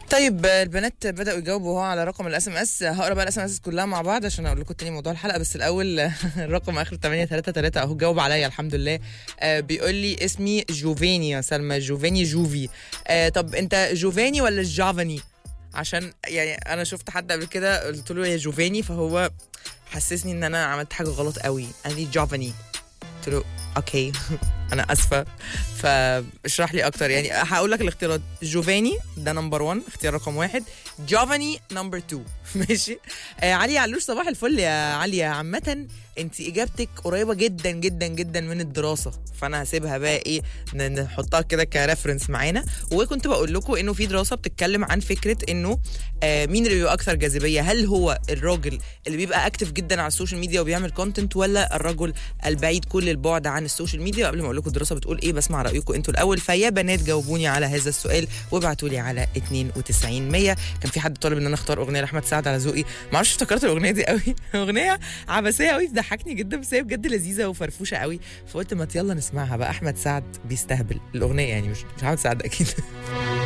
طيب آه، البنات بدأوا يجاوبوا هو على رقم الاس ام اس هقرا بقى الاس ام اس كلها مع بعض عشان اقول لكم تاني موضوع الحلقه بس الاول آه، الرقم اخر 833 اهو جاوب عليا الحمد لله آه بيقول لي اسمي جوفاني يا سلمى جوفاني جوفي آه طب انت جوفاني ولا جافاني عشان يعني انا شفت حد قبل كده قلت له يا جوفاني فهو حسسني ان انا عملت حاجه غلط قوي قال لي جافاني قلت له اوكي انا اسفه فاشرح لي اكتر يعني هقول لك الاختيارات جوفاني ده نمبر 1 اختيار رقم واحد جوفاني نمبر 2 ماشي آه علي علوش صباح الفل يا علي عامة انت اجابتك قريبة جدا جدا جدا من الدراسة فانا هسيبها بقى ايه ن- نحطها كده كريفرنس معانا وكنت بقول لكم انه في دراسة بتتكلم عن فكرة انه آه مين اللي بيبقى اكثر جاذبية هل هو الراجل اللي بيبقى اكتف جدا على السوشيال ميديا وبيعمل كونتنت ولا الرجل البعيد كل البعد عن السوشيال ميديا قبل ما اقول لكم الدراسة بتقول ايه بسمع رأيكم انتوا الاول فيا بنات جاوبوني على هذا السؤال وابعتوا لي على 92 100 كان في حد طالب ان انا اختار اغنيه لاحمد سعد على ذوقي ما اعرفش افتكرت الاغنيه دي قوي اغنيه عبثيه قوي بتضحكني جدا بس هي بجد لذيذه وفرفوشه قوي فقلت ما يلا نسمعها بقى احمد سعد بيستهبل الاغنيه يعني مش مش احمد سعد اكيد